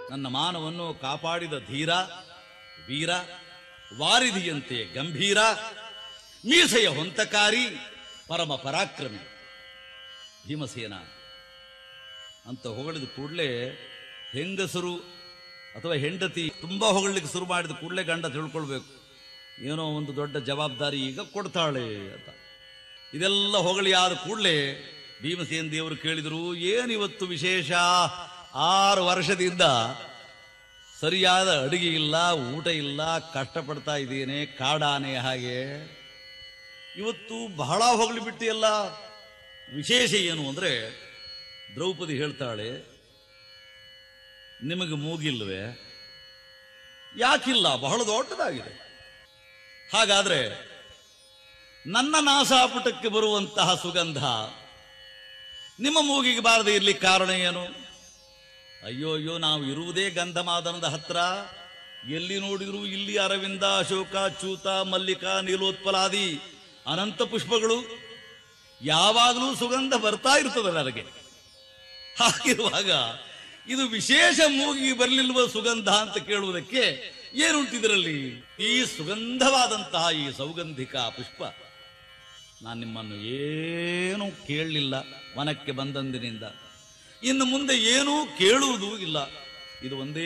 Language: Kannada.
ನನ್ನ ಮಾನವನ್ನು ಕಾಪಾಡಿದ ಧೀರ ವೀರ ವಾರಿಧಿಯಂತೆ ಗಂಭೀರ ಮೀಸೆಯ ಹೊಂತಕಾರಿ ಪರಮ ಪರಾಕ್ರಮಿ ಭೀಮಸೇನ ಅಂತ ಹೊಗಳಿದ ಕೂಡಲೇ ಹೆಂಗಸರು ಅಥವಾ ಹೆಂಡತಿ ತುಂಬಾ ಹೊಗಳಲಿಕ್ಕೆ ಶುರು ಮಾಡಿದ ಕೂಡಲೇ ಗಂಡ ತಿಳ್ಕೊಳ್ಬೇಕು ಏನೋ ಒಂದು ದೊಡ್ಡ ಜವಾಬ್ದಾರಿ ಈಗ ಕೊಡ್ತಾಳೆ ಅಂತ ಇದೆಲ್ಲ ಹೊಗಳಿ ಆದ ಕೂಡಲೇ ಭೀಮಸೇನ ದೇವರು ಕೇಳಿದರು ಏನಿವತ್ತು ವಿಶೇಷ ಆರು ವರ್ಷದಿಂದ ಸರಿಯಾದ ಅಡಿಗೆ ಇಲ್ಲ ಊಟ ಇಲ್ಲ ಕಷ್ಟಪಡ್ತಾ ಇದ್ದೇನೆ ಕಾಡಾನೆ ಹಾಗೆ ಇವತ್ತು ಬಹಳ ಹೊಗಳಿ ಬಿಟ್ಟಿಯಲ್ಲ ವಿಶೇಷ ಏನು ಅಂದ್ರೆ ದ್ರೌಪದಿ ಹೇಳ್ತಾಳೆ ನಿಮಗೆ ಮೂಗಿಲ್ವೇ ಯಾಕಿಲ್ಲ ಬಹಳ ದೊಡ್ಡದಾಗಿದೆ ಹಾಗಾದ್ರೆ ನನ್ನ ನಾಸಾಪುಟಕ್ಕೆ ಬರುವಂತಹ ಸುಗಂಧ ನಿಮ್ಮ ಮೂಗಿಗೆ ಬಾರದೆ ಇರ್ಲಿಕ್ಕೆ ಕಾರಣ ಏನು ಅಯ್ಯೋ ಅಯ್ಯೋ ನಾವು ಇರುವುದೇ ಗಂಧಮಾದನದ ಹತ್ರ ಎಲ್ಲಿ ನೋಡಿದ್ರು ಇಲ್ಲಿ ಅರವಿಂದ ಅಶೋಕ ಚೂತ ಮಲ್ಲಿಕ ನೀಲೋತ್ಪಲಾದಿ ಅನಂತ ಪುಷ್ಪಗಳು ಯಾವಾಗಲೂ ಸುಗಂಧ ಬರ್ತಾ ಇರ್ತದೆ ನನಗೆ ಹಾಗಿರುವಾಗ ಇದು ವಿಶೇಷ ಮೂಗಿಗೆ ಬರಲಿಲ್ವ ಸುಗಂಧ ಅಂತ ಕೇಳುವುದಕ್ಕೆ ಏನುಂಟಿದ್ರಲ್ಲಿ ಈ ಸುಗಂಧವಾದಂತಹ ಈ ಸೌಗಂಧಿಕ ಪುಷ್ಪ ನಾನು ನಿಮ್ಮನ್ನು ಏನೂ ಕೇಳಲಿಲ್ಲ ವನಕ್ಕೆ ಬಂದಂದಿನಿಂದ ಇನ್ನು ಮುಂದೆ ಏನೂ ಕೇಳುವುದೂ ಇಲ್ಲ ಇದು ಒಂದೇ